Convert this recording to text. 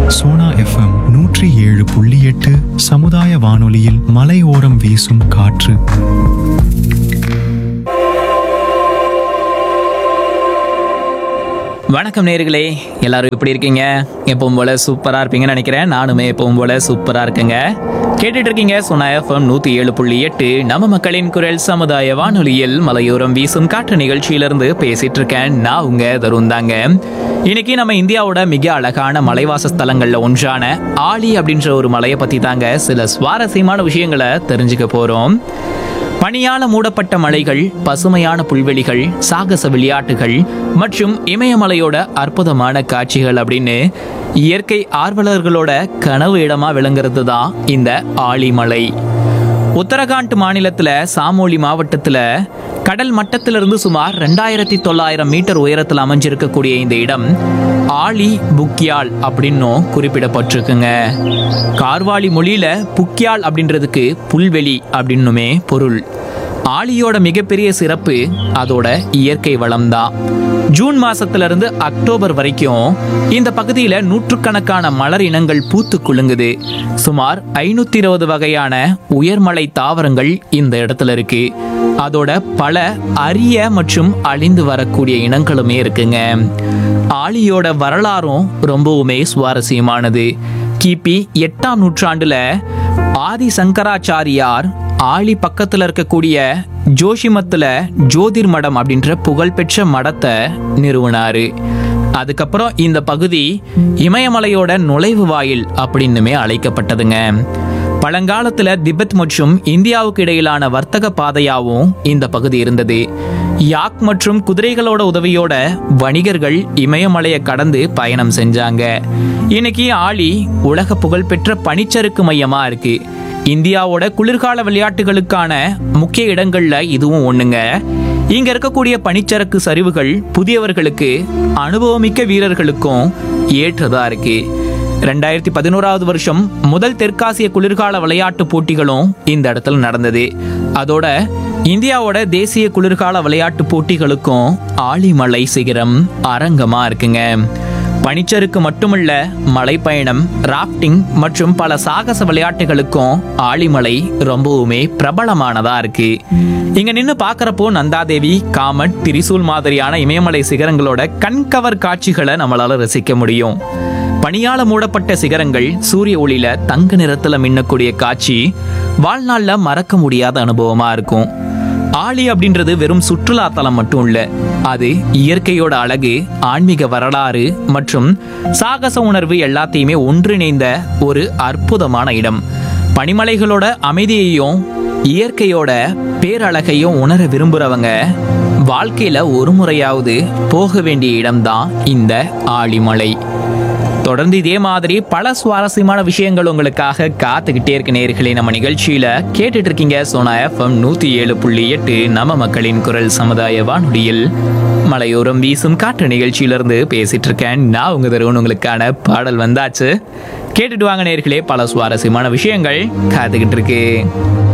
Sona FM நூற்றி ஏழு புள்ளி எட்டு சமுதாய வானொலியில் மலையோரம் வீசும் காற்று வணக்கம் நேர்களே எல்லாரும் எப்படி இருக்கீங்க எப்பவும் போல சூப்பரா இருப்பீங்கன்னு நினைக்கிறேன் நானுமே எப்பவும் போல சூப்பரா இருக்கேங்க கேட்டுட்டு இருக்கீங்க சொன்ன எஃப்எம் நூத்தி ஏழு புள்ளி எட்டு நம்ம மக்களின் குரல் சமுதாய வானொலியில் மலையோரம் வீசும் காற்று நிகழ்ச்சியிலிருந்து பேசிட்டு இருக்கேன் நான் உங்க தருண் தாங்க இன்னைக்கு நம்ம இந்தியாவோட மிக அழகான மலைவாச ஸ்தலங்கள்ல ஒன்றான ஆலி அப்படின்ற ஒரு மலையை பத்தி தாங்க சில சுவாரஸ்யமான விஷயங்களை தெரிஞ்சுக்க போறோம் பனியால மூடப்பட்ட மலைகள் பசுமையான புல்வெளிகள் சாகச விளையாட்டுகள் மற்றும் இமயமலையோட அற்புதமான காட்சிகள் அப்படின்னு இயற்கை ஆர்வலர்களோட கனவு இடமா விளங்குறது தான் இந்த ஆலிமலை உத்தரகாண்ட் மாநிலத்துல சாமோலி மாவட்டத்துல கடல் மட்டத்திலிருந்து சுமார் ரெண்டாயிரத்தி தொள்ளாயிரம் மீட்டர் உயரத்தில் அமைஞ்சிருக்கக்கூடிய இந்த இடம் ஆலி புக்யால் அப்படின்னும் குறிப்பிடப்பட்டிருக்குங்க கார்வாலி மொழியில புக்யால் அப்படின்றதுக்கு புல்வெளி அப்படின்னுமே பொருள் ஆலியோட மிகப்பெரிய சிறப்பு அதோட இயற்கை வளம்தான் ஜூன் மாசத்துல இருந்து அக்டோபர் வரைக்கும் இந்த பகுதியில நூற்றுக்கணக்கான மலர் இனங்கள் பூத்து குலுங்குது சுமார் ஐநூத்தி இருபது வகையான உயர்மலை தாவரங்கள் இந்த இடத்துல இருக்கு அதோட பல அரிய மற்றும் அழிந்து வரக்கூடிய இனங்களுமே இருக்குங்க ஆலியோட வரலாறும் ரொம்பவுமே சுவாரஸ்யமானது கிபி எட்டாம் நூற்றாண்டுல ஆதி சங்கராச்சாரியார் ஆலி பக்கத்துல இருக்கக்கூடிய ஜோஷிமத்துல ஜோதிர் மடம் அப்படின்ற புகழ்பெற்ற மடத்தை நிறுவனாரு அதுக்கப்புறம் இந்த பகுதி இமயமலையோட நுழைவு வாயில் அப்படின்னுமே அழைக்கப்பட்டதுங்க பழங்காலத்துல திபெத் மற்றும் இந்தியாவுக்கு இடையிலான வர்த்தக பாதையாவும் இந்த பகுதி இருந்தது யாக் மற்றும் குதிரைகளோட உதவியோட வணிகர்கள் இமயமலையை கடந்து பயணம் செஞ்சாங்க இன்னைக்கு ஆலி உலக புகழ்பெற்ற பனிச்சறுக்கு மையமா இருக்கு இந்தியாவோட குளிர்கால விளையாட்டுகளுக்கான முக்கிய இடங்கள்ல இதுவும் ஒண்ணுங்க இங்க இருக்கக்கூடிய பனிச்சறுக்கு சரிவுகள் புதியவர்களுக்கு அனுபவமிக்க வீரர்களுக்கும் ஏற்றதா இருக்கு ரெண்டாயிரத்தி பதினோராவது வருஷம் முதல் தெற்காசிய குளிர்கால விளையாட்டு போட்டிகளும் இந்த இடத்துல நடந்தது அதோட இந்தியாவோட தேசிய குளிர்கால விளையாட்டு போட்டிகளுக்கும் ஆலிமலை சிகரம் அரங்கமா இருக்குங்க பனிச்சறுக்கு மட்டுமல்ல மலைப்பயணம் ராஃப்டிங் மற்றும் பல சாகச விளையாட்டுகளுக்கும் ஆலிமலை ரொம்பவுமே பிரபலமானதா இருக்கு இங்க நின்று பார்க்கறப்போ நந்தாதேவி காமட் திரிசூல் மாதிரியான இமயமலை சிகரங்களோட கண்கவர் காட்சிகளை நம்மளால ரசிக்க முடியும் பனியால மூடப்பட்ட சிகரங்கள் சூரிய ஒளியில தங்க நிறத்துல மின்னக்கூடிய காட்சி வாழ்நாள்ல மறக்க முடியாத அனுபவமா இருக்கும் ஆலி அப்படின்றது வெறும் சுற்றுலா தலம் மட்டும் இல்ல அது இயற்கையோட அழகு ஆன்மீக வரலாறு மற்றும் சாகச உணர்வு எல்லாத்தையுமே ஒன்றிணைந்த ஒரு அற்புதமான இடம் பனிமலைகளோட அமைதியையும் இயற்கையோட பேரழகையும் உணர விரும்புறவங்க வாழ்க்கையில ஒரு முறையாவது போக வேண்டிய இடம்தான் இந்த ஆலிமலை தொடர்ந்து இதே மாதிரி பல சுவாரஸ்யமான விஷயங்கள் உங்களுக்காக காத்துக்கிட்டே இருக்க நேர்களே நம்ம நிகழ்ச்சியில கேட்டுட்டு இருக்கீங்க சோனா எஃப்எம் நூத்தி ஏழு புள்ளி எட்டு நம்ம மக்களின் குரல் சமுதாய வானொலியில் மலையோரம் வீசும் காற்று நிகழ்ச்சியிலிருந்து பேசிட்டு இருக்கேன் நான் உங்க தருவன் உங்களுக்கான பாடல் வந்தாச்சு கேட்டுட்டு வாங்க நேர்களே பல சுவாரஸ்யமான விஷயங்கள் காத்துக்கிட்டு இருக்கு